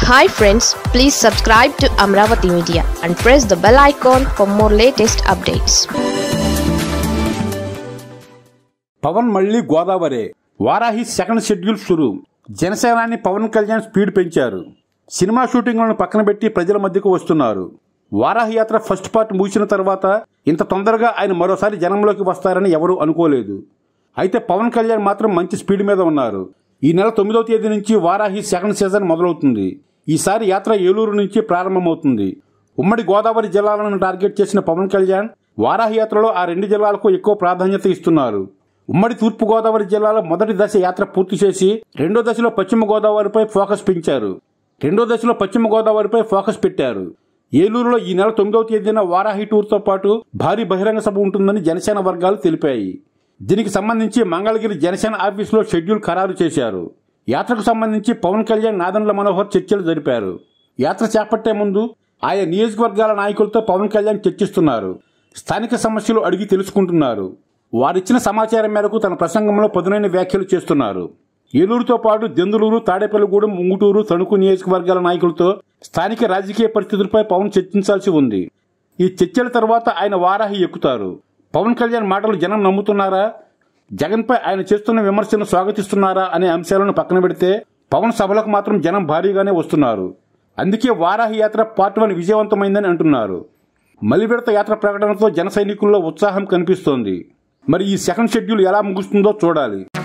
hi friends please subscribe to Amaravati media and press the bell icon for more latest updates Pawan మళ్లీ Godavari Varahi second schedule షురు Janasenani Pawan Kalyan speed పెంచారు సినిమా షూటింగ్లను పక్కన పెట్టి ప్రజల మధ్యకు వస్తున్నారు వారాహి యాత్ర ఫస్ట్ పార్ట్ ముగిసిన తర్వాత ఇంత తొందరగా ఆయన మరోసారి జనంలోకి వస్తారని ఎవరూ అనుకోలేదు అయితే పవన్ కళ్యాణ్ మాత్రం మంచి స్పీడ్ మీద ఉన్నారు ఈ నెల తొమ్మిదవ తేదీ నుంచి వారాహి సెకండ్ సీజన్ మొదలవుతుంది ఈసారి యాత్ర ఏలూరు నుంచి ప్రారంభమవుతుంది ఉమ్మడి గోదావరి జిల్లాలను టార్గెట్ చేసిన పవన్ కళ్యాణ్ వారాహి యాత్రలో ఆ రెండు జిల్లాలకు ఎక్కువ ప్రాధాన్యత ఇస్తున్నారు ఉమ్మడి తూర్పు గోదావరి జిల్లాలో మొదటి దశ యాత్ర పూర్తి చేసి రెండో దశలో పశ్చిమ గోదావరిపై ఫోకస్ పెంచారు రెండో దశలో పశ్చిమ గోదావరిపై ఫోకస్ పెట్టారు ఏలూరులో ఈ నెల తొమ్మిదవ తేదీన వారాహి టూర్తో పాటు భారీ బహిరంగ సభ ఉంటుందని జనసేన వర్గాలు తెలిపాయి దీనికి సంబంధించి మంగళగిరి జనసేన ఆఫీసులో షెడ్యూల్ ఖరారు చేశారు యాత్రకు సంబంధించి పవన్ కళ్యాణ్ నాదన్ల మనోహర్ చర్చలు జరిపారు యాత్ర చేపట్టే ముందు ఆయా నియోజకవర్గాల నాయకులతో పవన్ కళ్యాణ్ చర్చిస్తున్నారు స్థానిక సమస్యలు అడిగి తెలుసుకుంటున్నారు వారిచ్చిన సమాచారం మేరకు తన ప్రసంగంలో పదునైన వ్యాఖ్యలు చేస్తున్నారు ఏలూరుతో పాటు దెందులూరు తాడేపల్లిగూడెం ఉంగుటూరు తణుకు నియోజకవర్గాల నాయకులతో స్థానిక రాజకీయ పరిస్థితులపై పవన్ చర్చించాల్సి ఉంది ఈ చర్చల తర్వాత ఆయన వారాహి ఎక్కుతారు పవన్ కళ్యాణ్ మాటలు జనం నమ్ముతున్నారా జగన్పై ఆయన చేస్తున్న విమర్శను స్వాగతిస్తున్నారా అనే అంశాలను పక్కన పెడితే పవన్ సభలకు మాత్రం జనం భారీగానే వస్తున్నారు అందుకే వారాహి యాత్ర పార్ట్ వన్ విజయవంతమైందని అంటున్నారు మలివిడత యాత్ర ప్రకటనతో జన సైనికుల్లో ఉత్సాహం కనిపిస్తోంది మరి ఈ సెకండ్ షెడ్యూల్ ఎలా ముగుస్తుందో చూడాలి